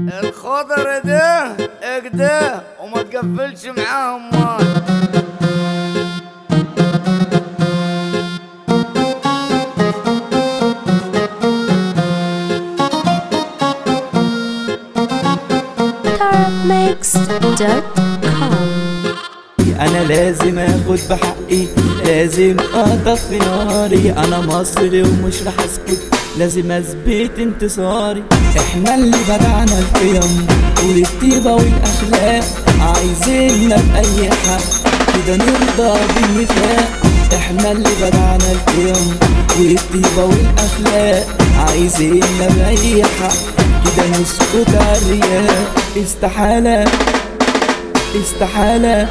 الخضر ده اكده وما تقفلش معاهم مال tarabmix.com انا لازم اخد بحقي لازم اطفي ناري انا مصري ومش رح اسكت لازم اثبت انتصاري احنا اللي بدعنا القيم والطيبة والاخلاق عايزيننا باي حق كده نرضى بالنفاق احنا اللي بدعنا القيم والطيبة والاخلاق عايزيننا باي حق كده نسكت على الرياء استحالة استحالة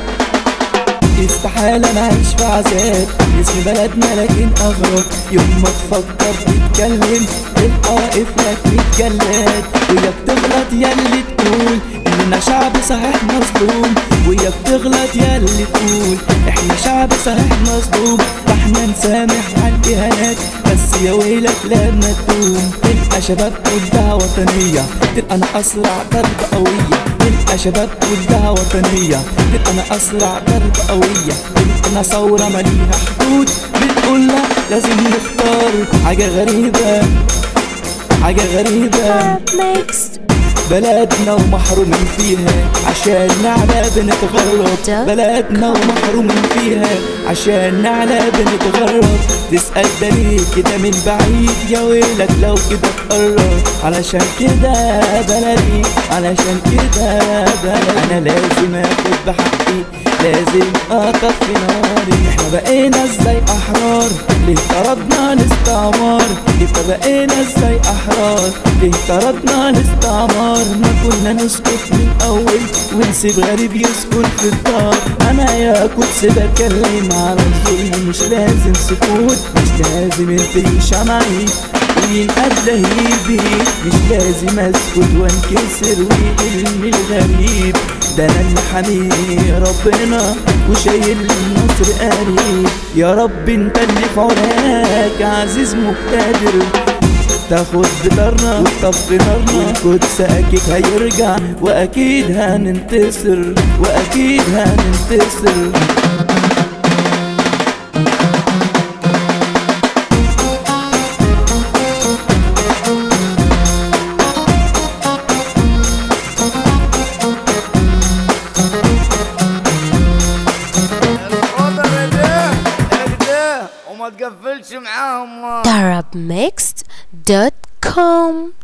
استحالة نعيش في عذاب اسم بلدنا لكن أغرب يوم ما تفكر تتكلم تلقى واقف لك متجلد وياك تغلط ياللي تقول إننا شعب صحيح مظلوم وياك تغلط ياللي تقول إحنا شعب صحيح مظلوم فإحنا نسامح على الإهانات بس يا ويلك لما تقوم تلقى شباب كلها وطنية تلقى أنا أسرع ضربة قوية تلقى شباب كلها وطنية تلقى أنا أسرع ضربة قوية تلقى أنا ثورة ماليها حدود بتقول لا لازم نختار حاجة غريبة حاجة غريبة tarabmix بلدنا ومحرومين فيها عشان نعلى بنتغرب بلدنا ومحرومين فيها عشان نعلى بنتغرب تسأل ده ليه كده من بعيد يا ويلك لو كده تقرب علشان كده بلدي علشان كده بلدي انا لازم اخد بحقي لازم اطفي ناري احنا بقينا ازاي احرار ليه طردنا الاستعمار يبقى بقينا ازاي احرار ليه طردنا الاستعمار ما كنا نسكت من اول ونسيب غريب يسكن في الدار انا يا قدس بتكلم على الظلم مش لازم سكوت مش لازم انت شمعي وينقد لهيبي مش لازم اسكت وانكسر ويقلني الغريب ده انا اللي حامي ربنا وشايل النصر قريب يا رب انت اللي في علاك عزيز مقتدر تاخد بدارنا وتطفي نارنا والقدس اكيد هيرجع واكيد هننتصر واكيد هننتصر الخضر ده اكده وما تقفلش معاهم مال tarabmix.com